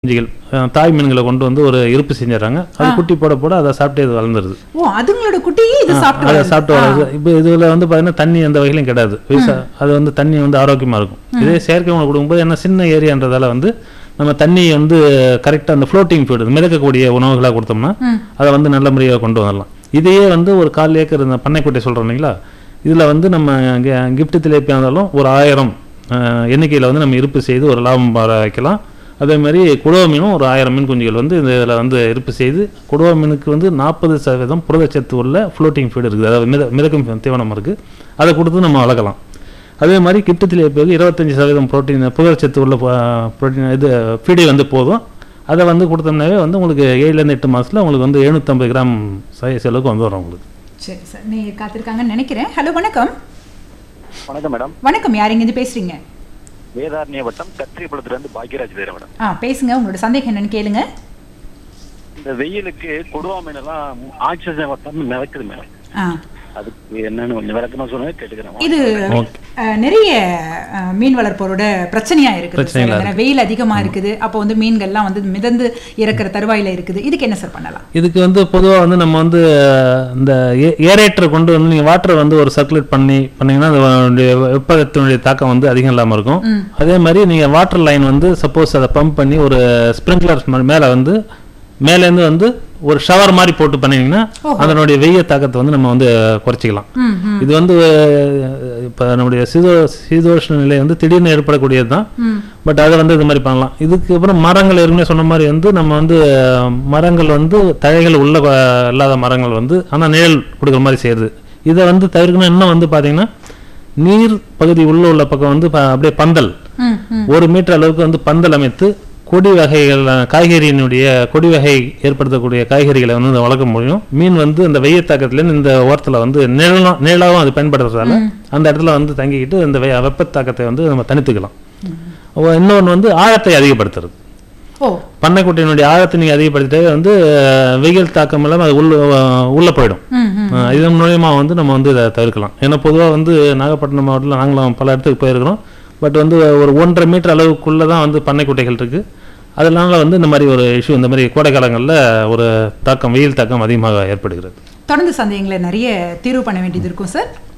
குஞ்சுகள் அஹ், தாய் மீன்களை கொண்டு வந்து ஒரு இருப்பு செஞ்சிடறாங்க அது குட்டி போட போட அதை சாப்பிட்டு அது வளர்ந்துருது ஓ அதுங்களோட குட்டியே இது சாப்பிட்டு அதை வருது. சாப்பிட்டு வளருது இப்போ இதுல வந்து பார்த்தீங்கன்னா தண்ணி எந்த வகையிலும் கிடையாது விவசா அது வந்து தண்ணி வந்து ஆரோக்கியமா இருக்கும் இதே செயற்கை உணவு கொடுக்கும்போது என்ன சின்ன ஏரியான்றதால வந்து நம்ம தண்ணி வந்து கரெக்டாக அந்த ஃப்ளோட்டிங் ஃபீடு மிதக்கக்கூடிய உணவுகளாக கொடுத்தோம்னா அதை வந்து நல்ல முறையாக கொண்டு வரலாம் இதையே வந்து ஒரு கால் ஏக்கர் இந்த பண்ணைக்குட்டை சொல்கிறோம் இல்லைங்களா இதில் வந்து நம்ம கிஃப்ட் திலேப்பியாக இருந்தாலும் ஒரு ஆயிரம் எண்ணிக்கையில் வந்து நம்ம இருப்பு செய்து ஒரு லாபம் வர வைக்கலாம் அதே மாதிரி குடுவ மீனும் ஒரு ஆயிரம் மீன் குஞ்சுகள் வந்து இந்த இதில் வந்து இருப்பு செய்து குடுவ மீனுக்கு வந்து நாற்பது சதவீதம் புரதச்சத்து உள்ள ஃப்ளோட்டிங் ஃபீடு இருக்குது அதாவது மித மிதக்கும் தீவனம் இருக்குது அதை கொடுத்து நம்ம வளர்க்கலாம் அதே மாதிரி கிப்டத்தில் எப்போது இருபத்தஞ்சி சதவீதம் புரோட்டீன் புரதச்சத்து உள்ள புரோட்டீன் இது ஃபீடு வந்து போதும் அதை வந்து கொடுத்தோம்னாவே வந்து உங்களுக்கு ஏழுலேருந்து எட்டு மாதத்தில் உங்களுக்கு வந்து எழுநூற்றம்பது கிராம் சைஸ் அளவுக்கு வந்து வரும் உங்களுக்கு சரி சார் நீ காத்திருக்காங்கன்னு நினைக்கிறேன் ஹலோ வணக்கம் வணக்கம் மேடம் வணக்கம் யாருங்க இது பேசுறீங்க வேதாரண்ய வட்டம் கத்திரிப்பழத்துல இருந்து பாக்கியராஜ் பேர் மேடம் ஆ பேசுங்க உங்களோட சந்தேகம் என்னன்னு கேளுங்க இந்த வெயிலுக்கு கொடுவா மீனெல்லாம் ஆக்சிஜன் வட்டம் மிதக்குது மேடம் ஆ அதுக்கு என்னன்னு கொஞ்சம் விளக்கமா சொல்லுங்க கேட்டுக்கிறேன் இது அஹ், நிறைய அஹ், மீன் வளர்ப்போரோட பிரச்சனையா இருக்குது சார் பிரச்சனைகளா ஏன்னா வெயில் அதிகமா இருக்குது அப்போ வந்து மீன்கள்லாம் வந்து மிதந்து இறக்குற தருவாயில இருக்குது இதுக்கு என்ன சார் பண்ணலாம் இதுக்கு வந்து பொதுவாக வந்து நம்ம வந்து அஹ், இந்த ஏரேட்டர் கொண்டு வந்து நீங்கள் வாட்டரை வந்து ஒரு சர்க்குலேட் பண்ணி பண்ணீங்கன்னா அதனுடைய வெப்பத்தினுடைய தாக்கம் வந்து அதிகம் இல்லாமல் இருக்கும் அதே மாதிரி நீங்கள் வாட்டர் லைன் வந்து சப்போஸ் அதை பம்ப் பண்ணி ஒரு ஸ்ப்ரிங்க்லர் மேலே வந்து மேலேருந்து வந்து ஒரு ஷவர் மாதிரி போட்டு பண்ணீங்கன்னா அதனுடைய வெய்ய தாக்கத்தை வந்து நம்ம வந்து குறைச்சிக்கலாம் ம் ம் இது வந்து அஹ், இப்ப நம்முடைய சீதோ சீதோஷ்ண நிலை வந்து திடீர்னு ஏற்படக்கூடியது தான் பட் அதை வந்து இது மாதிரி பண்ணலாம் இதுக்கு அப்புறம் மரங்கள் ஏற்கனவே சொன்ன மாதிரி வந்து நம்ம வந்து அஹ், மரங்கள் வந்து தழைகள் உள்ள அஹ், இல்லாத மரங்கள் வந்து ஆனா நிழல் கொடுக்குற மாதிரி செய்யுது இதை வந்து தவிர்க்கணும் இன்னும் வந்து பாத்தீங்கன்னா நீர் பகுதி உள்ள உள்ள பக்கம் வந்து ப- அப்படியே பந்தல் ம் ம் ஒரு மீட்டர் அளவுக்கு வந்து பந்தல் அமைத்து கொடி வகைகள் காய்கறியினுடைய கொடி வகை ஏற்படுத்தக்கூடிய காய்கறிகளை வந்து இதை வளர்க்க முடியும் மீன் வந்து இந்த வெய்ய தாக்கத்துலேருந்து இந்த ஓரத்தில் வந்து நிழலும் நிழலாகவும் அது பயன்படுறதால அந்த இடத்துல வந்து தங்கிக்கிட்டு இந்த வெ- வெப்ப தாக்கத்தை வந்து நம்ம தனித்துக்கலாம் இன்னொன்று வந்து ஆழத்தை அதிகப்படுத்துறது ஓ பண்ணைக்குட்டையினுடைய ஆழத்தை நீங்கள் அதிகப்படுத்திட்டே வந்து அஹ், வெயில் தாக்கம் இல்லாமல் அது உள்ள அஹ், உள்ள போயிடும் ம் ம் அஹ் இதன் மூலயமா வந்து நம்ம வந்து இதை தவிர்க்கலாம் ஏன்னா பொதுவாக வந்து நாகப்பட்டினம் மாவட்டத்தில் நாங்களும் பல இடத்துக்கு போயிருக்கிறோம் பட் வந்து ஒரு ஒன்றரை மீட்டர் அளவுக்குள்ளே தான் வந்து பண்ணைக்குட்டைகள் இருக்குது அதனால வந்து இந்த மாதிரி ஒரு இஷ்யூ இந்த மாதிரி கோடை காலங்களில் ஒரு தாக்கம் வெயில் தாக்கம் அதிகமாக ஏற்படுகிறது தொடர்ந்து சந்தேகங்களை நிறைய தீர்வு பண்ண வேண்டியது இருக்கும் சார்